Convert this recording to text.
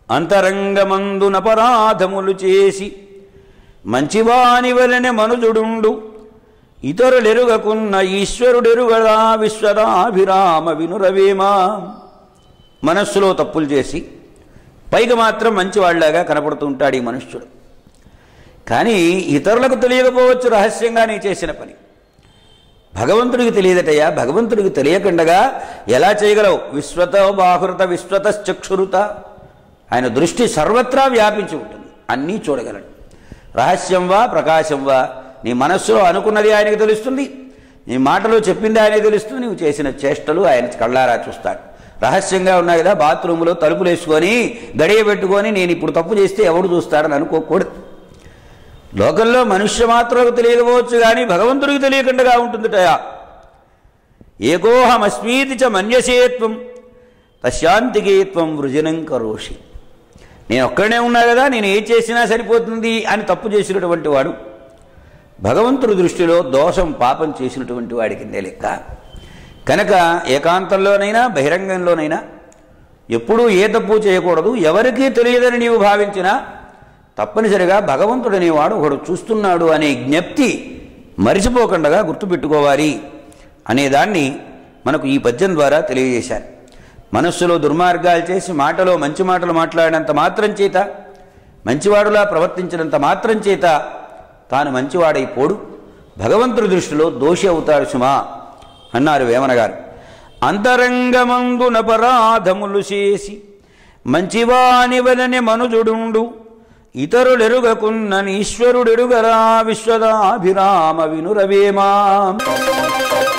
అంతరంగమందునపరాధములు చేసి మంచివాని వలన మనుజుడుండు ఇతరులెరుగకున్న ఈశ్వరుడెరుగదా విశ్వదాభిరామ వినురవేమా మనస్సులో తప్పులు చేసి పైకి మాత్రం మంచివాళ్లాగా కనపడుతుంటాడు ఈ మనుష్యుడు కానీ ఇతరులకు తెలియకపోవచ్చు రహస్యంగా నీ చేసిన పని భగవంతుడికి తెలియదటయ్యా భగవంతుడికి తెలియకుండగా ఎలా చేయగలవు విశ్వత బాహృత విశ్వత చక్షురుత ఆయన దృష్టి సర్వత్రా వ్యాపించి ఉంటుంది అన్నీ చూడగలడు రహస్యం వా ప్రకాశం వా నీ మనస్సులో అనుకున్నది ఆయనకు తెలుస్తుంది నీ మాటలో చెప్పింది ఆయనకు తెలుస్తుంది నువ్వు చేసిన చేష్టలు ఆయన కళ్ళారా చూస్తాడు రహస్యంగా ఉన్నాయి కదా బాత్రూంలో తలుపులు వేసుకొని గడియ పెట్టుకొని నేను ఇప్పుడు తప్పు చేస్తే ఎవడు చూస్తాడని అనుకోకూడదు లోకంలో మనుష్య మాత్రకు తెలియకపోవచ్చు కానీ భగవంతుడికి తెలియకుండా ఉంటుందిటయా ఏకోహమస్మీతి చ మన్యసేత్వం తశాంతికేత్వం వృజనం కరోషి నేను ఒక్కడనే ఉన్నా కదా నేను ఏ చేసినా సరిపోతుంది అని తప్పు చేసినటువంటి వాడు భగవంతుడి దృష్టిలో దోషం పాపం చేసినటువంటి వాడికి లెక్క కనుక ఏకాంతంలోనైనా బహిరంగంలోనైనా ఎప్పుడూ ఏ తప్పు చేయకూడదు ఎవరికీ తెలియదని నీవు భావించినా తప్పనిసరిగా భగవంతుడు అనేవాడు ఒకడు చూస్తున్నాడు అనే జ్ఞప్తి మరిచిపోకుండా గుర్తుపెట్టుకోవాలి అనేదాన్ని మనకు ఈ పద్యం ద్వారా తెలియజేశారు మనస్సులో దుర్మార్గాలు చేసి మాటలో మంచి మాటలు మాట్లాడినంత మాత్రం చేత మంచివాడులా ప్రవర్తించినంత మాత్రం చేత తాను మంచివాడైపోడు భగవంతుడి దృష్టిలో దోషి అవుతాడు సుమా అన్నారు వేమన గారు అంతరంగమందునపరాధములు చేసి మంచివాని వలని మనుజుడుండు ఇతరులెరుగకున్న ఈశ్వరుడెరుగరా విశ్వదాభిరామ వినురవేమా